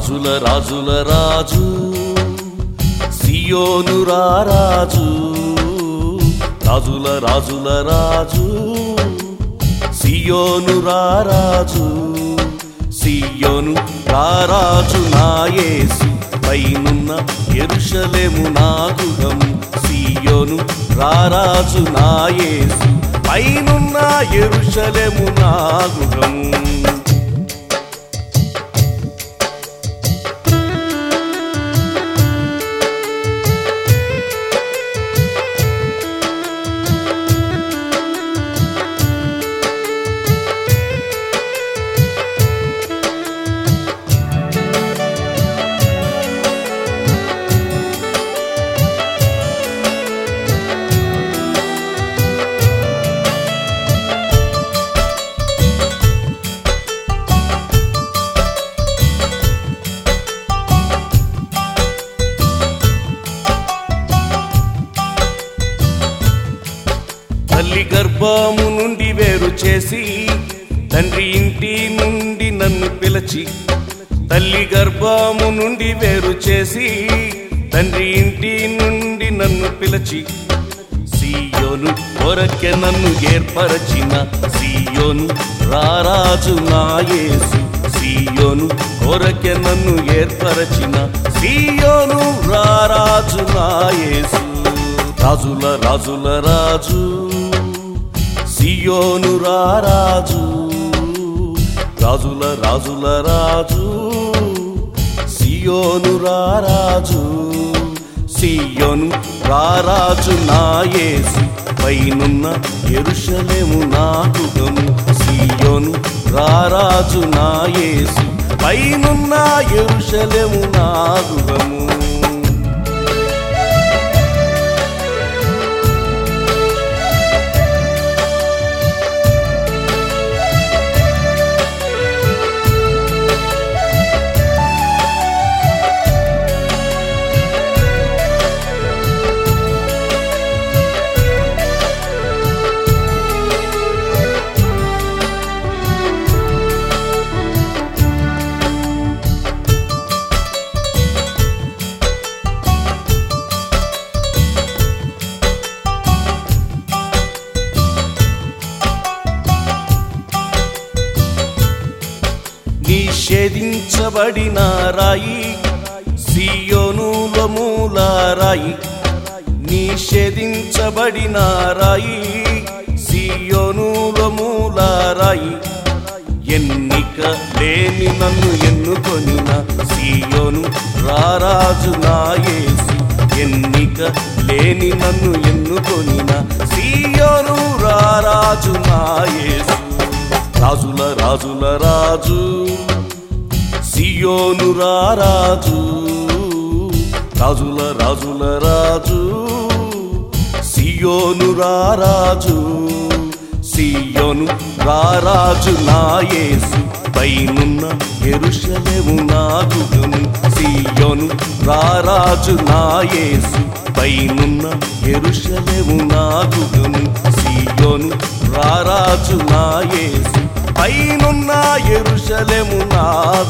రాజుల రాజుల రాజు సియోను రారాజు రాజుల రాజుల రాజు సియోను రారాజు సియోను రారాజు నాయేసు పైనున్న ఎరుషలేము నాగుగం సియోను రారాజు నాయేసు పైనున్న ఎరుషలేము నాగుగం తల్లి గర్భము నుండి వేరు చేసి తండ్రి ఇంటి నుండి నన్ను పిలిచి తల్లి గర్భము నుండి వేరు చేసి తండ్రి ఇంటి నుండి నన్ను పిలిచి సీయోను కొరకె నన్ను ఏర్పరచిన సీయోను రారాజు నాయేసు సీయోను కొరకె నన్ను ఏర్పరచిన సీయోను రారాజు నాయేసు రాజుల రాజుల రాజు సియోను రారాజు రాజుల రాజుల రాజు సియోను రారాజు సియోను రారాజు నాయేసు పైనున్న ఎరుషలేము నాగుగము సియోను రారాజు నాయేసు పైనున్న ఎరుషలేము నాగుగము నిషేధించబడిన రాయి సియోనుల మూల రాయి నిషేధించబడిన రాయి సియోనుల మూల రాయి ఎన్నిక లేని నన్ను ఎన్నుకొనిన సియోను రారాజు నాయేసు ఎన్నిక లేని నన్ను ఎన్నుకొనిన సియోను రారాజు నాయేసు రాజుల రాజుల రాజు సియోను రారాజు రాజుల రాజుల రాజు సియోను రారాజు సియోను రారాజు నాయేసు పైనున్న ఎరుషలేము నాగుగము సియోను రారాజు నాయేసు పైనున్న ఎరుషలేము నాగుగము సియోను రారాజు నాయేసు పైనున్న ఎరుషలేము నాగుగము